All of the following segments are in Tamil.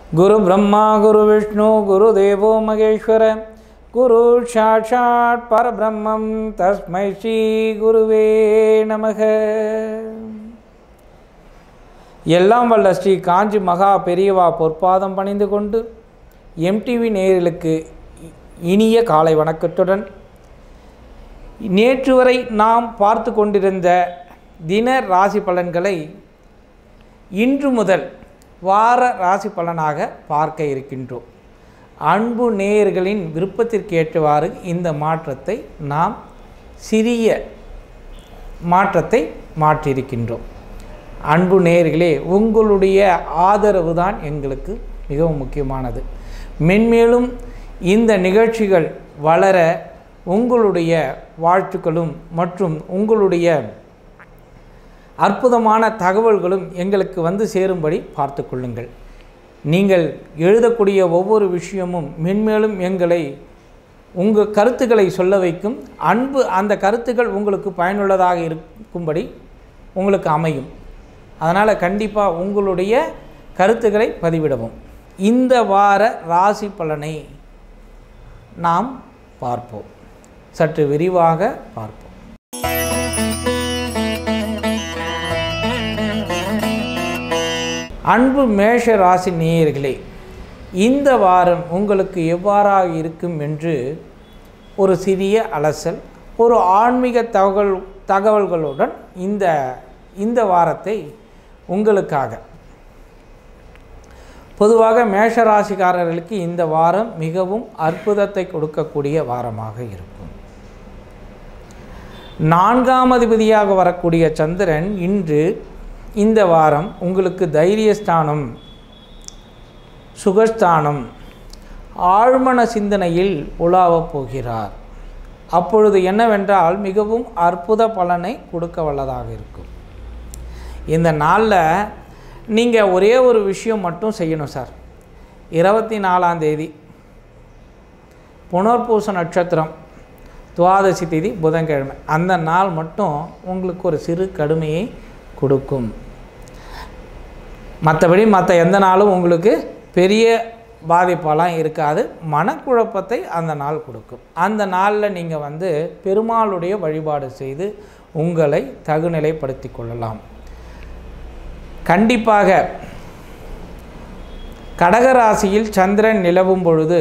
குரு பிரம்மா குரு விஷ்ணு குரு தேவோ மகேஸ்வர குரு சாட்சாத் பரபிரம்மம் தஸ்மை ஸ்ரீ குருவே நமக எல்லாம் வல்ல ஸ்ரீ காஞ்சி மகா பெரியவா பொற்பாதம் பணிந்து கொண்டு எம்டிவி நேயர்களுக்கு இனிய காலை வணக்கத்துடன் நேற்று வரை நாம் பார்த்து கொண்டிருந்த தின ராசி பலன்களை இன்று முதல் வார ராசி பலனாக பார்க்க இருக்கின்றோம் அன்பு நேயர்களின் விருப்பத்திற்கு ஏற்றவாறு இந்த மாற்றத்தை நாம் சிறிய மாற்றத்தை மாற்றியிருக்கின்றோம் அன்பு நேயர்களே உங்களுடைய ஆதரவு தான் எங்களுக்கு மிகவும் முக்கியமானது மென்மேலும் இந்த நிகழ்ச்சிகள் வளர உங்களுடைய வாழ்த்துக்களும் மற்றும் உங்களுடைய அற்புதமான தகவல்களும் எங்களுக்கு வந்து சேரும்படி பார்த்து கொள்ளுங்கள் நீங்கள் எழுதக்கூடிய ஒவ்வொரு விஷயமும் மென்மேலும் எங்களை உங்கள் கருத்துக்களை சொல்ல வைக்கும் அன்பு அந்த கருத்துக்கள் உங்களுக்கு பயனுள்ளதாக இருக்கும்படி உங்களுக்கு அமையும் அதனால் கண்டிப்பாக உங்களுடைய கருத்துக்களை பதிவிடவும் இந்த வார ராசி பலனை நாம் பார்ப்போம் சற்று விரிவாக பார்ப்போம் அன்பு மேஷ ராசி நேயர்களே இந்த வாரம் உங்களுக்கு எவ்வாறாக இருக்கும் என்று ஒரு சிறிய அலசல் ஒரு ஆன்மீக தகவல் தகவல்களுடன் இந்த இந்த வாரத்தை உங்களுக்காக பொதுவாக மேஷ ராசிக்காரர்களுக்கு இந்த வாரம் மிகவும் அற்புதத்தை கொடுக்கக்கூடிய வாரமாக இருக்கும் நான்காம் அதிபதியாக வரக்கூடிய சந்திரன் இன்று இந்த வாரம் உங்களுக்கு தைரியஸ்தானம் சுகஸ்தானம் ஆழ்மன சிந்தனையில் உலாவப் போகிறார் அப்பொழுது என்னவென்றால் மிகவும் அற்புத பலனை கொடுக்க வல்லதாக இருக்கும் இந்த நாளில் நீங்கள் ஒரே ஒரு விஷயம் மட்டும் செய்யணும் சார் இருபத்தி நாலாம் தேதி புனர்பூச நட்சத்திரம் துவாதசி தேதி புதன்கிழமை அந்த நாள் மட்டும் உங்களுக்கு ஒரு சிறு கடுமையை கொடுக்கும் மற்றபடி மற்ற எந்த நாளும் உங்களுக்கு பெரிய பாதிப்பெல்லாம் இருக்காது மனக்குழப்பத்தை அந்த நாள் கொடுக்கும் அந்த நாளில் நீங்கள் வந்து பெருமாளுடைய வழிபாடு செய்து உங்களை தகுநிலைப்படுத்தி கொள்ளலாம் கண்டிப்பாக கடகராசியில் சந்திரன் நிலவும் பொழுது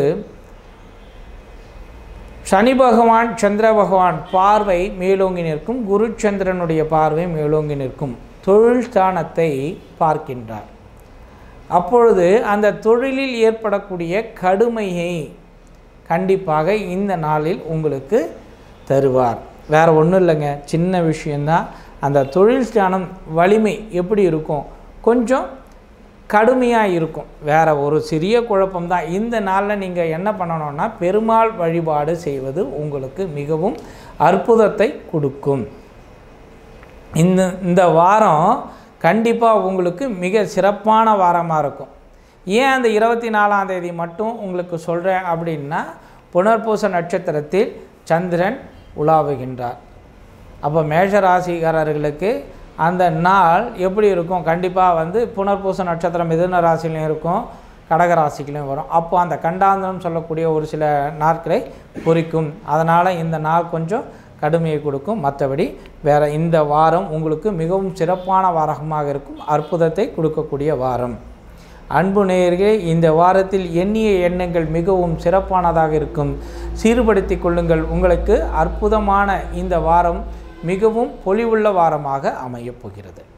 சனி பகவான் சந்திர பகவான் பார்வை மேலோங்கி நிற்கும் குரு சந்திரனுடைய பார்வை மேலோங்கி நிற்கும் தொழில் ஸ்தானத்தை பார்க்கின்றார் அப்பொழுது அந்த தொழிலில் ஏற்படக்கூடிய கடுமையை கண்டிப்பாக இந்த நாளில் உங்களுக்கு தருவார் வேறு ஒன்றும் இல்லைங்க சின்ன விஷயந்தான் அந்த தொழில் ஸ்தானம் வலிமை எப்படி இருக்கும் கொஞ்சம் கடுமையாக இருக்கும் வேறு ஒரு சிறிய குழப்பம்தான் இந்த நாளில் நீங்கள் என்ன பண்ணணும்னா பெருமாள் வழிபாடு செய்வது உங்களுக்கு மிகவும் அற்புதத்தை கொடுக்கும் இந்த இந்த வாரம் கண்டிப்பாக உங்களுக்கு மிக சிறப்பான வாரமாக இருக்கும் ஏன் அந்த இருபத்தி நாலாம் தேதி மட்டும் உங்களுக்கு சொல்கிறேன் அப்படின்னா புனர்பூச நட்சத்திரத்தில் சந்திரன் உலாவுகின்றார் அப்போ மேஷராசிக்காரர்களுக்கு அந்த நாள் எப்படி இருக்கும் கண்டிப்பாக வந்து புனர்பூச நட்சத்திரம் மிதுன ராசிலையும் இருக்கும் கடக ராசிலையும் வரும் அப்போ அந்த கண்டாந்தரம் சொல்லக்கூடிய ஒரு சில நாட்களை குறிக்கும் அதனால் இந்த நாள் கொஞ்சம் கடுமையை கொடுக்கும் மற்றபடி வேறு இந்த வாரம் உங்களுக்கு மிகவும் சிறப்பான வாரமாக இருக்கும் அற்புதத்தை கொடுக்கக்கூடிய வாரம் அன்பு நேயர்களே இந்த வாரத்தில் எண்ணிய எண்ணங்கள் மிகவும் சிறப்பானதாக இருக்கும் சீர்படுத்தி கொள்ளுங்கள் உங்களுக்கு அற்புதமான இந்த வாரம் மிகவும் பொலிவுள்ள வாரமாக அமையப் போகிறது